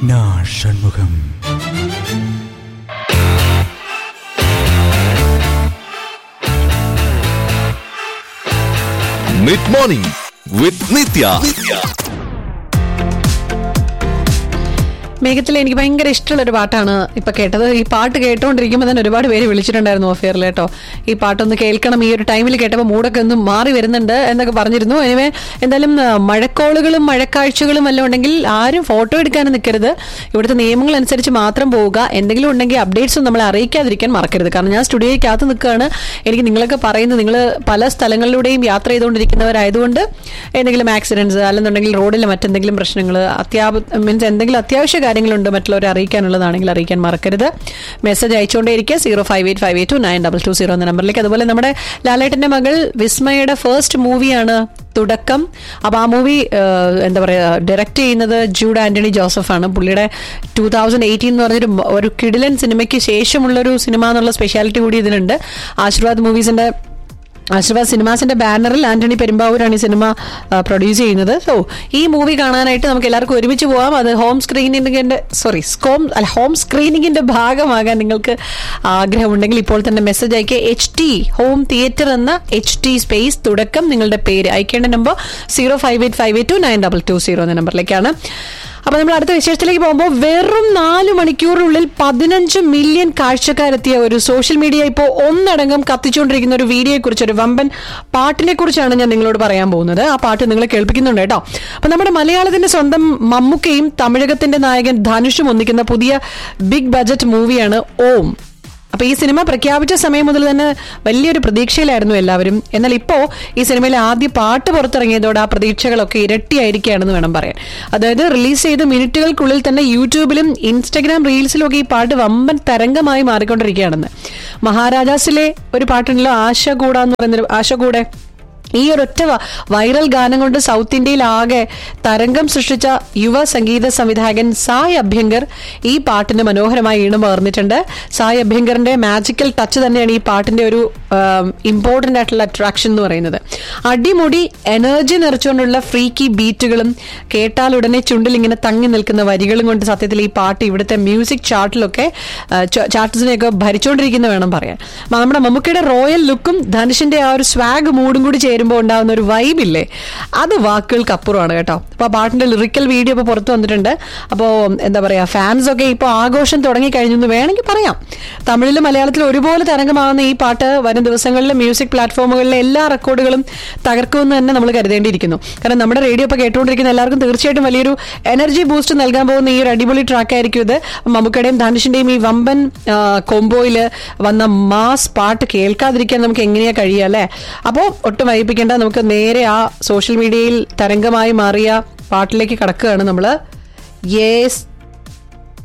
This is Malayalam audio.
വിഘ്ന Shanmugham mid morning with Nithya മേഘത്തിൽ എനിക്ക് ഭയങ്കര ഇഷ്ടമുള്ള ഒരു പാട്ടാണ് ഇപ്പൊ കേട്ടത് ഈ പാട്ട് കേട്ടോണ്ടിരിക്കുമ്പോൾ തന്നെ ഒരുപാട് പേര് വിളിച്ചിട്ടുണ്ടായിരുന്നു ഓഫിയറിൽ കേട്ടോ ഈ പാട്ടൊന്ന് കേൾക്കണം ഈ ഒരു ടൈമിൽ കേട്ടപ്പോൾ മൂടൊക്കെ ഒന്ന് മാറി വരുന്നുണ്ട് എന്നൊക്കെ പറഞ്ഞിരുന്നു എനിവേ എന്തായാലും ആ, മഴക്കോളുകളും മഴക്കാഴ്ചകളും എല്ലാം ഉണ്ടെങ്കിൽ ആരും ഫോട്ടോ എടുക്കാനും നിൽക്കരുത് ഇവിടുത്തെ നിയമങ്ങൾ അനുസരിച്ച് മാത്രം പോവുക എന്തെങ്കിലും ഉണ്ടെങ്കിൽ അപ്ഡേറ്റ്സും നമ്മളെ അറിയിക്കാതിരിക്കാൻ മറക്കരുത് കാരണം ഞാൻ സ്റ്റുഡിയോയ്ക്കകത്ത് നിൽക്കുകയാണ് എനിക്ക് നിങ്ങളൊക്കെ പറയുന്നത് നിങ്ങൾ പല സ്ഥലങ്ങളിലൂടെയും യാത്ര ചെയ്തുകൊണ്ടിരിക്കുന്നവരായതുകൊണ്ട് എന്തെങ്കിലും ആക്സിഡൻസ് അല്ലെന്നുണ്ടെങ്കിൽ റോഡിൽ മറ്റെന്തെങ്കിലും പ്രശ്നങ്ങൾ അത്യാവ മീൻസ് എന്തെങ്കിലും അത്യാവശ്യ കാര്യങ്ങളുണ്ട് മറ്റുള്ളവരെ അറിയിക്കാനുള്ളതാണെങ്കിൽ അറിയിക്കാൻ മറക്കരുത് മെസ്സേജ് അയച്ചുകൊണ്ടേയിരിക്കുക zero five eight five eight two nine double two zero എന്ന നമ്പറിലേക്ക് അതുപോലെ നമ്മുടെ ലാലേട്ടന്റെ മകൾ വിസ്മയുടെ ഫസ്റ്റ് മൂവിയാണ് തുടക്കം അപ്പോൾ ആ മൂവി എന്താ പറയുക ഡയറക്റ്റ് ചെയ്യുന്നത് ജൂഡ് ആന്റണി ജോസഫ് ആണ് പുള്ളിയുടെ ടൂ തൗസൻഡ് എയ്റ്റീൻ എന്ന് പറഞ്ഞൊരു മ- ഒരു കിടിലൻ സിനിമയ്ക്ക് ശേഷമുള്ളൊരു സിനിമ എന്നുള്ള സ്പെഷ്യാലിറ്റി കൂടി ഇതിനുണ്ട് ആശീർവാദ് മൂവീസിന്റെ ആശീർവാദ് സിനിമാസിന്റെ ബാനറിൽ ആന്റണി പെരുമ്പാവൂരാണ് ഈ സിനിമ പ്രൊഡ്യൂസ് ചെയ്യുന്നത് സോ ഈ മൂവി കാണാനായിട്ട് നമുക്ക് എല്ലാവർക്കും ഒരുമിച്ച് പോവാം അത് ഹോം സ്ക്രീനിങ്ങിന്റെ സോറി സ്കോം അല്ല ഹോം സ്ക്രീനിങ്ങിന്റെ ഭാഗമാകാൻ നിങ്ങൾക്ക് ആഗ്രഹമുണ്ടെങ്കിൽ ഇപ്പോൾ തന്നെ മെസ്സേജ് അയക്കുക എച്ച് ടി ഹോം തിയേറ്റർ എന്ന എച്ച് ടി സ്പേസ് തുടക്കം നിങ്ങളുടെ പേര് അയക്കേണ്ട number zero five eight five eight two nine double two zero എന്ന നമ്പറിലേക്കാണ് അപ്പൊ നമ്മൾ അടുത്ത വിശേഷത്തിലേക്ക് പോകുമ്പോൾ വെറും നാല് മണിക്കൂറിനുള്ളിൽ പതിനഞ്ച് മില്യൺ കാഴ്ചക്കാരെത്തിയ ഒരു സോഷ്യൽ മീഡിയ ഇപ്പോൾ ഒന്നടങ്കം കത്തിച്ചുകൊണ്ടിരിക്കുന്ന ഒരു വീഡിയോയെ കുറിച്ച് ഒരു വമ്പൻ പാട്ടിനെ കുറിച്ചാണ് ഞാൻ നിങ്ങളോട് പറയാൻ പോകുന്നത് ആ പാട്ട് നിങ്ങളെ കേൾപ്പിക്കുന്നുണ്ട് കേട്ടോ അപ്പൊ നമ്മുടെ മലയാളത്തിന്റെ സ്വന്തം മമ്മൂക്കയും തമിഴകത്തിന്റെ നായകൻ ധനുഷും ഒന്നിക്കുന്ന പുതിയ ബിഗ് ബജറ്റ് മൂവിയാണ് ഓം അപ്പൊ ഈ സിനിമ പ്രഖ്യാപിച്ച സമയം മുതൽ തന്നെ വലിയൊരു പ്രതീക്ഷയിലായിരുന്നു എല്ലാവരും എന്നാൽ ഇപ്പോ ഈ സിനിമയിലെ ആദ്യ പാട്ട് പുറത്തിറങ്ങിയതോടെ ആ പ്രതീക്ഷകളൊക്കെ ഇരട്ടിയായിരിക്കുകയാണെന്ന് വേണം പറയാൻ അതായത് റിലീസ് ചെയ്ത മിനിറ്റുകൾക്കുള്ളിൽ തന്നെ യൂട്യൂബിലും ഇൻസ്റ്റഗ്രാം റീൽസിലും ഒക്കെ ഈ പാട്ട് വമ്പൻ തരംഗമായി മാറിക്കൊണ്ടിരിക്കുകയാണെന്ന് മഹാരാജാസിലെ ഒരു പാട്ടുണ്ടല്ലോ ആശ കൂട എന്ന് പറയുന്നൊരു ആശ കൂടെ ഈ ഒരൊറ്റ വ- വൈറൽ ഗാനം കൊണ്ട് സൗത്ത് ഇന്ത്യയിൽ ആകെ തരംഗം സൃഷ്ടിച്ച യുവ സംഗീത സംവിധായകൻ സായ് അഭ്യങ്കർ ഈ പാട്ടിന് മനോഹരമായി ഈണം പകർന്നിട്ടുണ്ട് സായ് അഭ്യങ്കറിന്റെ മാജിക്കൽ ടച്ച് തന്നെയാണ് ഈ പാട്ടിന്റെ ഒരു ഇമ്പോർട്ടന്റ് ആയിട്ടുള്ള അട്രാക്ഷൻ എന്ന് പറയുന്നത് അടിമുടി എനർജി നിറച്ചുകൊണ്ടുള്ള ഫ്രീക്കി ബീറ്റുകളും കേട്ടാൽ ഉടനെ ചുണ്ടിൽ ഇങ്ങനെ തങ്ങി നിൽക്കുന്ന വരികളും കൊണ്ട് സത്യത്തിൽ ഈ പാട്ട് ഇവിടുത്തെ മ്യൂസിക് ചാർട്ടിലൊക്കെ ചാർട്ട്സിനെയൊക്കെ ഭരിച്ചുകൊണ്ടിരിക്കുന്ന വേണം പറയാൻ മ- നമ്മുടെ മമ്മൂക്കയുടെ റോയൽ ലുക്കും ധനുഷിന്റെ ആ ഒരു സ്വാഗ് മൂഡും കൂടി ചേരുമ്പോൾ ഉണ്ടാകുന്ന ഒരു വൈബില്ലേ അത് വാക്കുകൾക്ക് അപ്പുറമാണ് കേട്ടോ അപ്പോൾ ആ പാട്ടിന്റെ ലിറിക്കൽ വീഡിയോ ഇപ്പോൾ പുറത്തു വന്നിട്ടുണ്ട് അപ്പോൾ എന്താ പറയാ ഫാൻസ് ഒക്കെ ഇപ്പോൾ ആഘോഷം തുടങ്ങി കഴിഞ്ഞു എന്ന് വേണമെങ്കിൽ പറയാം തമിഴിലും മലയാളത്തിലും ഒരുപോലെ തരംഗമാകുന്ന ഈ പാട്ട് വരും ദിവസങ്ങളിൽ മ്യൂസിക് പ്ലാറ്റ്ഫോമുകളിലെ എല്ലാ റെക്കോർഡുകളും തകർക്കുമെന്ന് തന്നെ നമ്മൾ കരുതേണ്ടിയിരിക്കുന്നു കാരണം നമ്മുടെ റേഡിയോ ഇപ്പോൾ കേട്ടുകൊണ്ടിരിക്കുന്ന എല്ലാവർക്കും തീർച്ചയായിട്ടും വലിയൊരു എനർജി ബൂസ്റ്റ് നൽകാൻ പോകുന്ന ഈ ഒരു അടിപൊളി ട്രാക്ക് ആയിരിക്കും ഇത് മമ്മൂക്കയുടെയും ധനുഷിന്റെയും ഈ വമ്പൻ കോംബോയിൽ വന്ന മാസ് പാട്ട് കേൾക്കാതിരിക്കാൻ നമുക്ക് എങ്ങനെയാ കഴിയുക അല്ലേ അപ്പോൾ ഒട്ടും വൈകിപ്പിക്കേണ്ട നമുക്ക് നേരെ ആ സോഷ്യൽ മീഡിയയിൽ തരംഗമായി മാറിയ പാട്ടിലേക്ക് കടക്കുകയാണ് നമ്മൾ യേസ്